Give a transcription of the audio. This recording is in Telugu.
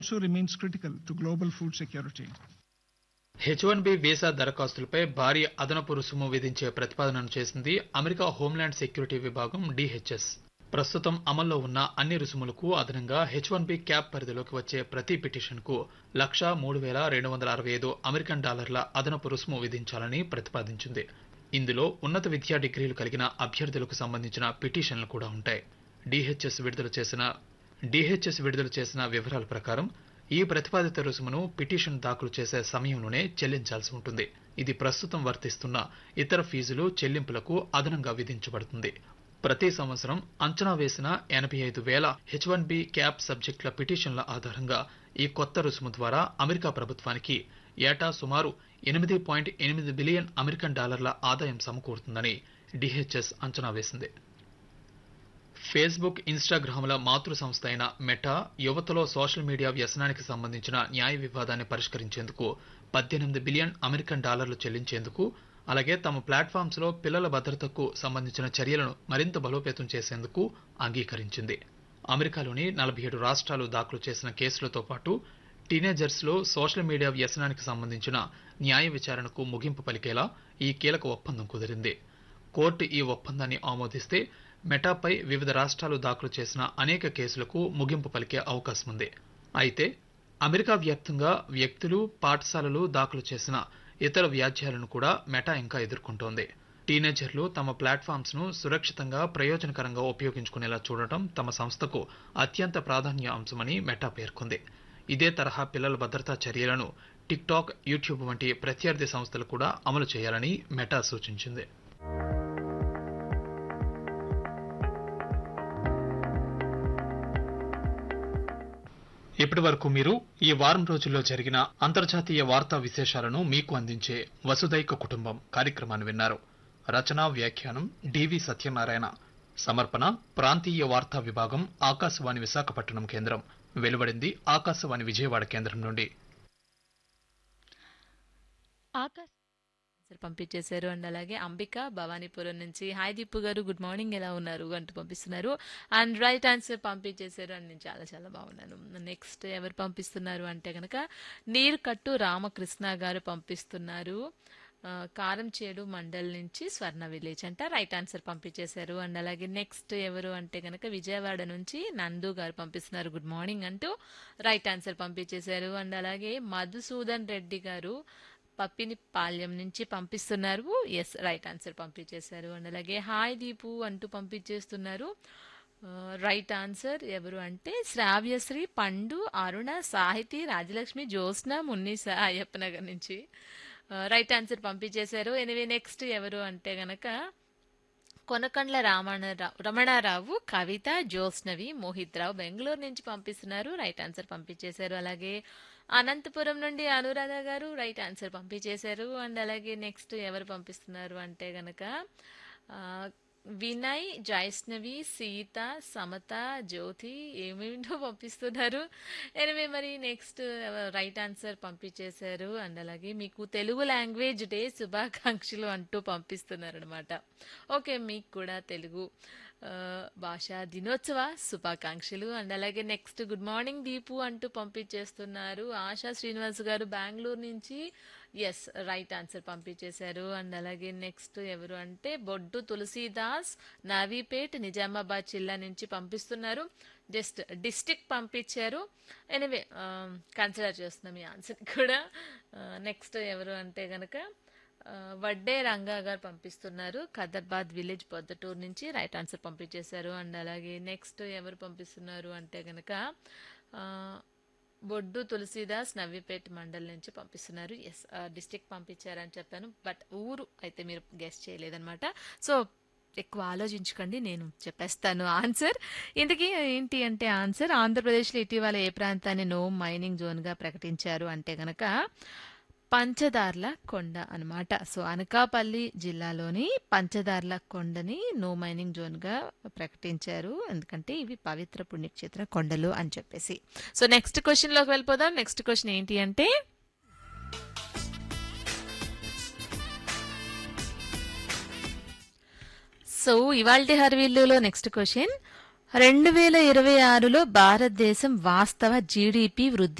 also remains critical to global food security. H one B visa దరఖాస్తులపై భారీ అదనపు రుసుము విధించే ప్రతిపాదనను చేసింది అమెరికా హోంల్యాండ్ సెక్యూరిటీ విభాగం డిహెచ్ఎస్ ప్రస్తుతం అమల్లో ఉన్న అన్ని రుసుములకు అదనంగా హెచ్ వన్ బి క్యాప్ పరిధిలోకి వచ్చే ప్రతి పిటిషన్కు లక్షా మూడు వేల రెండు వందల అరవై ఐదు అమెరికన్ డాలర్ల అదనపు రుసుము విధించాలని ప్రతిపాదించింది ఇందులో ఉన్నత విద్యా డిగ్రీలు కలిగిన అభ్యర్థులకు సంబంధించిన పిటిషన్లు కూడా ఉంటాయి డిహెచ్ఎస్ విడుదల చేసిన డిహెచ్ఎస్ విడుదల చేసిన వివరాల ప్రకారం ఈ ప్రతిపాదిత రుసుమును పిటిషన్ దాఖలు చేసే సమయంలోనే చెల్లించాల్సి ఉంటుంది ఇది ప్రస్తుతం వర్తిస్తున్న ఇతర ఫీజులు చెల్లింపులకు అదనంగా విధించబడుతుంది ప్రతి సంవత్సరం అంచనా వేసిన ఎనభై ఐదు వేల హెచ్ వన్ బి క్యాప్ సబ్జెక్టుల పిటిషన్ల ఆధారంగా ఈ కొత్త రుసుము ద్వారా అమెరికా ప్రభుత్వానికి ఏటా సుమారు ఎనిమిది పాయింట్ ఎనిమిది బిలియన్ అమెరికన్ డాలర్ల ఆదాయం సమకూరుతుందని డిహెచ్ఎస్ అంచనా వేసింది ఫేస్బుక్ ఇన్స్టాగ్రామ్ల మాతృ సంస్థ అయిన మెటా యువతలో సోషల్ మీడియా వ్యసనానికి సంబంధించిన న్యాయ వివాదాన్ని పరిష్కరించేందుకు పద్దెనిమిది బిలియన్ అమెరికన్ డాలర్లు చెల్లించేందుకు అలాగే తమ ప్లాట్ఫామ్స్ లో పిల్లల భద్రతకు సంబంధించిన చర్యలను మరింత బలోపేతం చేసేందుకు అంగీకరించింది అమెరికాలోని నలభై ఏడు రాష్ట్రాలు దాఖలు చేసిన కేసులతో పాటు టీనేజర్స్ లో సోషల్ మీడియా వ్యసనానికి సంబంధించిన న్యాయ విచారణకు ముగింపు పలికేలా ఈ కీలక ఒప్పందం కుదిరింది కోర్టు ఈ ఒప్పందాన్ని ఆమోదిస్తే మెటాపై వివిధ రాష్ట్రాలు దాఖలు చేసిన అనేక కేసులకు ముగింపు పలికే అవకాశం ఉంది అయితే అమెరికా వ్యాప్తంగా వ్యక్తులు పాఠశాలలు దాఖలు చేసిన ఇతర వ్యాజ్యాలను కూడా మెటా ఇంకా ఎదుర్కొంటోంది టీనేజర్లు తమ ప్లాట్ఫామ్స్ ను సురక్షితంగా ప్రయోజనకరంగా ఉపయోగించుకునేలా చూడటం తమ సంస్థకు అత్యంత ప్రాధాన్య అంశమని మెటా పేర్కొంది ఇదే తరహా పిల్లల భద్రతా చర్యలను టిక్ టాక్ యూట్యూబ్ వంటి ప్రత్యర్థి సంస్థలు కూడా అమలు చేయాలని మెటా సూచించింది ఇప్పటి వరకు మీరు ఈ వారం రోజుల్లో జరిగిన అంతర్జాతీయ వార్తా విశేషాలను మీకు అందించే వసుదైక కుటుంబం కార్యక్రమాన్ని విన్నారు రచనా వ్యాఖ్యానం డివి సత్యనారాయణ సమర్పణ ప్రాంతీయ వార్తా విభాగం ఆకాశవాణి విశాఖపట్నం కేంద్రం వెలువడింది ఆకాశవాణి విజయవాడ కేంద్రం నుండి ఆకాశ్ ఆన్సర్ పంపించేశారు అండ్ అలాగే అంబిక భవానీపురం నుంచి హాయ్ దీపు గారు గుడ్ మార్నింగ్ ఎలా ఉన్నారు అంటూ పంపిస్తున్నారు అండ్ రైట్ ఆన్సర్ పంపించేశారు అండ్ నేను చాలా చాలా బాగున్నాను నెక్స్ట్ ఎవరు పంపిస్తున్నారు అంటే కనుక నీరు కట్టు రామకృష్ణ గారు పంపిస్తున్నారు ఆ, కారం చేడు మండల్ నుంచి స్వర్ణ విలేజ్ అంట రైట్ ఆన్సర్ పంపించేశారు అండ్ అలాగే నెక్స్ట్ ఎవరు అంటే కనుక విజయవాడ నుంచి నందు గారు పంపిస్తున్నారు గుడ్ మార్నింగ్ అంటూ రైట్ ఆన్సర్ పంపించేశారు అండ్ అలాగే మధుసూదన్ రెడ్డి గారు పప్పిని పాల్యం నుంచి పంపిస్తున్నారు ఎస్ రైట్ ఆన్సర్ పంపించేశారు అండ్ అలాగే హాయ్ దీపు అంటూ పంపించేస్తున్నారు రైట్ ఆన్సర్ ఎవరు అంటే శ్రావ్యశ్రీ పండు అరుణ సాహితి రాజలక్ష్మి జ్యోత్స్న మున్నీస అయ్యప్ప నగర్ నుంచి రైట్ ఆన్సర్ పంపించేశారు ఎనివే నెక్స్ట్ ఎవరు అంటే గనక కొనకండ్ల రామణరావు రమణారావు కవిత జ్యోత్స్నవి మోహిత్ రావు బెంగళూరు నుంచి పంపిస్తున్నారు రైట్ ఆన్సర్ పంపించేశారు అలాగే అనంతపురం నుండి అనురాధ గారు రైట్ ఆన్సర్ పంపించేశారు అండ్ అలాగే నెక్స్ట్ ఎవరు పంపిస్తున్నారు అంటే గనక ఆ, వినయ్ జైష్ణవి సీత సమత జ్యోతి ఏమేమిటో పంపిస్తున్నారు ఎనివే మరి నెక్స్ట్ రైట్ ఆన్సర్ పంపించేశారు అండ్ అలాగే మీకు తెలుగు లాంగ్వేజ్ డే శుభాకాంక్షలు అంటూ పంపిస్తున్నారు అనమాట ఓకే మీకు కూడా తెలుగు ఆ, భాషా దినోత్సవ శుభాకాంక్షలు అండ్ అలాగే నెక్స్ట్ గుడ్ మార్నింగ్ దీపు అంటూ పంపించేస్తున్నారు ఆశా శ్రీనివాస్ గారు బెంగళూరు నుంచి ఎస్ రైట్ ఆన్సర్ పంపించేశారు అండ్ అలాగే నెక్స్ట్ ఎవరు అంటే బొడ్డు తులసీదాస్ నవీపేట్ నిజామాబాద్ జిల్లా నుంచి పంపిస్తున్నారు జస్ట్ డిస్టిక్ పంపించారు ఎనివే కన్సిడర్ చేస్తున్నాం ఈ ఆన్సర్ కూడా నెక్స్ట్ ఎవరు అంటే గనక ఆ, వడ్డే రంగా గారు పంపిస్తున్నారు ఖదర్బాద్ విలేజ్ పొద్దటూరు నుంచి రైట్ ఆన్సర్ పంపించేశారు అండ్ అలాగే నెక్స్ట్ ఎవరు పంపిస్తున్నారు అంటే గనక ఆ, బొడ్డు తులసీదాస్ నవ్విపేట మండల్ నుంచి పంపిస్తున్నారు ఎస్ డిస్టిక్ పంపించారని చెప్పాను బట్ ఊరు అయితే మీరు గెస్ట్ చేయలేదన్నమాట సో ఎక్కువ ఆలోచించకండి నేను చెప్పేస్తాను ఆన్సర్ ఇంతకీ ఏంటి అంటే ఆన్సర్ ఆంధ్రప్రదేశ్లో ఇటీవల ఏ ప్రాంతాన్ని నో మైనింగ్ జోన్గా ప్రకటించారు అంటే గనక పంచదార్ల కొండ అన్నమాట సో అనకాపల్లి జిల్లాలోని పంచదార్ల కొండని నో మైనింగ్ జోన్గా ప్రకటించారు ఎందుకంటే ఇవి పవిత్ర పుణ్యక్షేత్ర కొండలు అని చెప్పేసి సో నెక్స్ట్ క్వశ్చన్లోకి వెళ్ళిపోదాం నెక్స్ట్ క్వశ్చన్ ఏంటి అంటే సో ఇవాల్టి హర్వీల్లులో నెక్స్ట్ క్వశ్చన్ రెండు వేల ఇరవై ఆరులో భారతదేశం వాస్తవ జీడిపి వృద్ధి